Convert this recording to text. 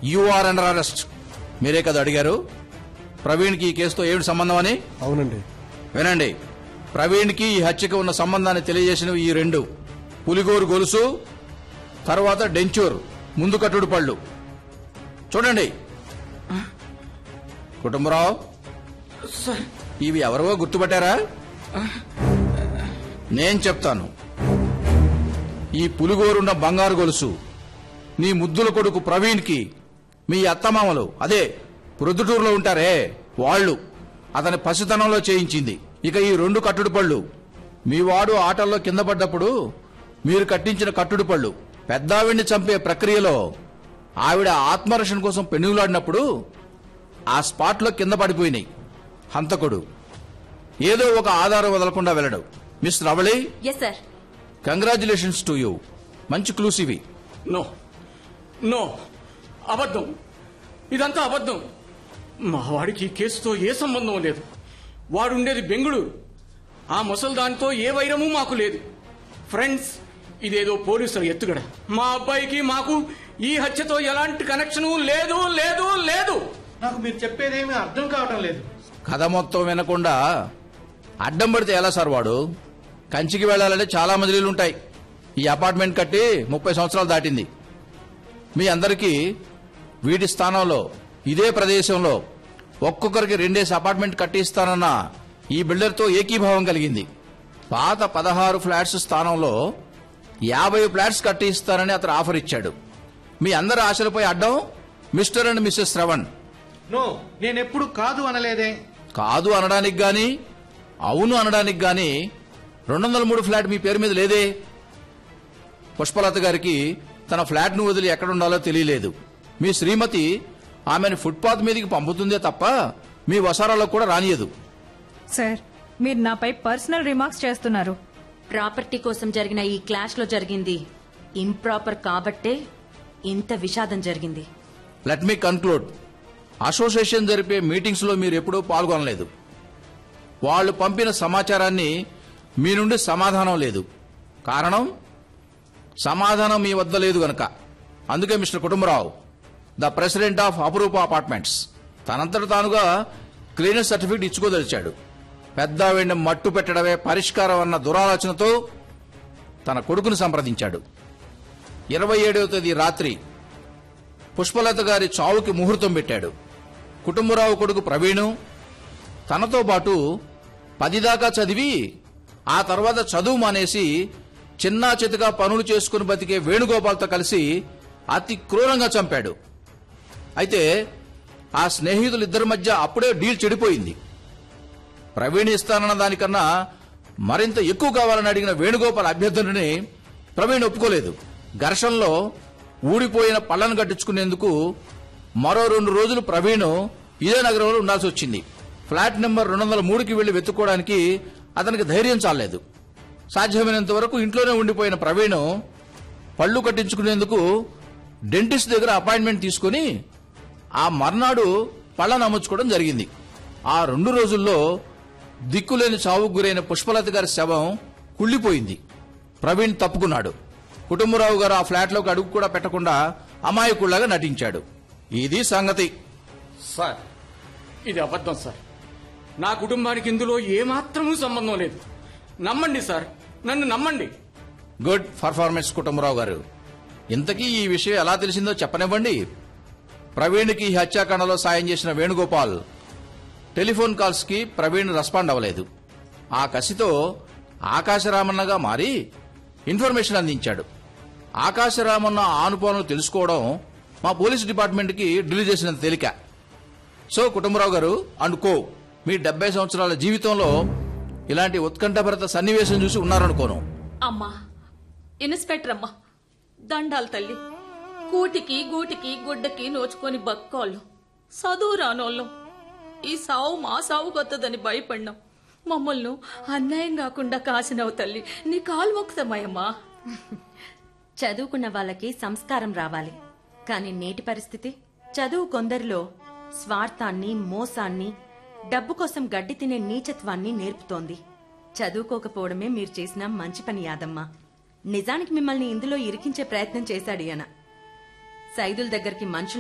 you are under arrest మీరే కదా అడిగారు ప్రవీణ్కి ఈ కేసుతో ఏమిటి సంబంధం అని అవునండి వినండి ప్రవీణ్కి ఈ హత్యకు ఉన్న సంబంధాన్ని తెలియజేసినవి ఈ రెండు పులిగోరు గొలుసు తర్వాత డెంచూర్ ముందు కట్టుడు పళ్ళు చూడండి కుటుంబరావు ఇవి ఎవరో గుర్తుపట్టారా నేను చెప్తాను ఈ పులిగోరున్న బంగారు గొలుసు నీ ముద్దుల కొడుకు ప్రవీణ్కి మీ అత్తమామలు అదే ప్రొద్దుటూరులో ఉంటారే వాళ్ళు అతని పసితనంలో చేయించింది ఇక ఈ రెండు కట్టుడు పళ్ళు మీ వాడు ఆటల్లో కింద పడ్డప్పుడు మీరు కట్టించిన కట్టుడు పళ్ళు పెద్దావిడిని చంపే ప్రక్రియలో ఆవిడ ఆత్మరక్షణ కోసం పెనుగులాడినప్పుడు ఆ స్పాట్లో కింద పడిపోయినాయి హంతకుడు ఏదో ఒక ఆధారం వదలకుండా వెళ్ళడు mister Avali yes sir congratulations to you మంచి క్లూస్ ఇవి నో నో అబద్ధం ఇదంతా అబద్ధం మా వాడికి ఈ కేసుతో ఏ సంబంధం లేదు వాడుండేది బెంగుళూరు ఆ ముసల్దానితో ఏ వైరము మాకు లేదు ఫ్రెండ్స్ ఇదేదో పోలీసుల ఎత్తుగడ మా అబ్బాయికి మాకు ఈ హత్యతో ఎలాంటి కనెక్షను లేదు లేదు లేదు నాకు మీరు చెప్పేదేమీ అర్థం కావటం లేదు కథ మొత్తం వినకుండా అడ్డం పడితే ఎలా సార్ వాడు కంచికి వెళ్ళాలంటే చాలా మజిలీలు ఉంటాయి ఈ అపార్ట్మెంట్ కట్టి ముప్పై సంవత్సరాలు దాటింది మీ అందరికీ వీటి స్థానంలో ఇదే ప్రదేశంలో ఒక్కొక్కరికి రెండేసి అపార్ట్మెంట్ కట్టిస్తానన్న ఈ బిల్డర్తో ఏకీభావం కలిగింది పాత పదహారు ఫ్లాట్స్ స్థానంలో యాభై ఫ్లాట్స్ కట్టిస్తానని అతను ఆఫర్ ఇచ్చాడు మీ అందరి ఆశలపై అడ్డం mister and missus Shravan no నేనెప్పుడు కాదు అనలేదే కాదు అనడానికి గాని అవును అనడానికి గాని రెండు వందల మూడు ఫ్లాట్ మీ పేరు మీద లేదే పుష్పలత గారికి తన ఫ్లాట్ ను వదిలి ఎక్కడుండాలో తెలియలేదు మీ శ్రీమతి ఆమెను ఫుట్పాత్ మీదకి పంపుతుందే తప్ప మీ వసారాలో కూడా రానియదు సార్ మీరు నాపై పర్సనల్ రిమార్క్స్ చేస్తున్నారు ప్రాపర్టీ కోసం జరిగిన ఈ క్లాష్ లో జరిగింది ఇంప్రాపర్ కాబట్టే ఇంత విషాదం జరిగింది లెట్ మీ కన్క్లూడ్ అసోసియేషన్ జరిపే మీటింగ్స్ లో మీరు ఎప్పుడూ పాల్గొనలేదు వాళ్ళు పంపిన సమాచారాన్ని మీ నుండి సమాధానం లేదు కారణం సమాధానం మీ వద్ద లేదు గనక అందుకే mister Kutumbarao the president of Apuroopa apartments తనంతట తానుగా క్లీనర్ సర్టిఫికేట్ ఇచ్చుకోదలిచాడు పెద్ద వెండి మట్టు పెట్టడమే పరిష్కారం అన్న దురాలోచనతో తన కొడుకును సంప్రదించాడు ఇరవై ఏడవ తేదీ రాత్రి పుష్పలత గారి చావుకి ముహూర్తం పెట్టాడు కుటుంబరావు కొడుకు ప్రవీణు తనతో పాటు పది దాకా చదివి ఆ తర్వాత చదువు మానేసి చిన్నా చితగా పనులు చేసుకుని బతికే వేణుగోపాల్తో కలిసి అతి క్రూరంగా చంపాడు అయితే ఆ స్నేహితులిద్దరి మధ్య అప్పుడే డీల్ చెడిపోయింది ప్రవీణ్ ఇస్తానన్న దానికన్నా మరింత ఎక్కువ కావాలని అడిగిన వేణుగోపాల్ అభ్యర్థనని ప్రవీణ్ ఒప్పుకోలేదు ఘర్షణలో ఊడిపోయిన పళ్లను కట్టించుకునేందుకు మరో రెండు రోజులు ప్రవీణ్ ఇదే నగరంలో ఉండాల్సి వచ్చింది ఫ్లాట్ నెంబర్ రెండు వందల మూడుకి వెళ్లి వెతుక్కోవడానికి అతనికి ధైర్యం చాలేదు సాధ్యమైనంత వరకు ఇంట్లోనే ఉండిపోయిన ప్రవీణ్ పళ్ళు కట్టించుకునేందుకు డెంటిస్ట్ దగ్గర అపాయింట్మెంట్ తీసుకుని ఆ మర్నాడు పళ్ళను అమ్ముచ్చుకోవడం జరిగింది ఆ రెండు రోజుల్లో దిక్కులేని చావుకు గురైన పుష్పలత గారి శవం కుళ్ళిపోయింది ప్రవీణ్ తప్పుకున్నాడు కుటుంబరావు గారు ఆ ఫ్లాట్లోకి అడుగు కూడా పెట్టకుండా అమాయకుళ్లాగా నటించాడు ఇది సంగతి సార్ ఇది అబద్ధం సార్ నా కుటుంబానికి ఇందులో ఏమాత్రమూ సంబంధం లేదు నమ్మండి సార్ నన్ను నమ్మండి గుడ్ పర్ఫార్మెన్స్ కుటుంబరావు గారు ఇంతకీ ఈ విషయం ఎలా తెలిసిందో చెప్పనివ్వండి ప్రవీణ్కి ఈ హత్యాకాండలో సాయం చేసిన వేణుగోపాల్ టెలిఫోన్ కాల్స్ కి ప్రవీణ్ రెస్పాండ్ అవ్వలేదు ఆ కసితో ఆకాశరామన్నగా మారి ఇన్ఫర్మేషన్ అందించాడు ఆకాశరామన్న ఆనుపానులు తెలుసుకోవడం మా పోలీస్ డిపార్ట్మెంట్కి ఢిల్లీ చేసినంత తేలిక సో కుటుంబరావు గారు అండ్ కో మీ డెబ్బై సంవత్సరాల జీవితంలో ఇలాంటి ఉత్కంఠభరిత సన్నివేశం చూసి ఉన్నారనుకోను అమ్మా ఇన్స్పెక్టర్ అమ్మా దండాలు తల్లి కూటికి గూటికి గుడ్డకి నోచుకొని బక్కోళ్ళు చదువు రానోళ్ళం ఈ సావు మా సావు కొత్తదని భయపడినాం మమ్మల్ని అన్యాయం కాకుండా కాసినవు తల్లి నీ కాలు మొక్కుతామయ్యమ్మా చదువుకున్న వాళ్ళకి సంస్కారం రావాలి కానీ నేటి పరిస్థితి చదువు కొందరిలో స్వార్థాన్ని మోసాన్ని డబ్బు కోసం గడ్డి తినే నీచత్వాన్ని నేర్పుతోంది చదువుకోకపోవడమే మీరు చేసిన మంచి పని యాదమ్మా నిజానికి మిమ్మల్ని ఇందులో ఇరికించే ప్రయత్నం చేశాడు ఈయన సైదుల దగ్గరికి మనుషులు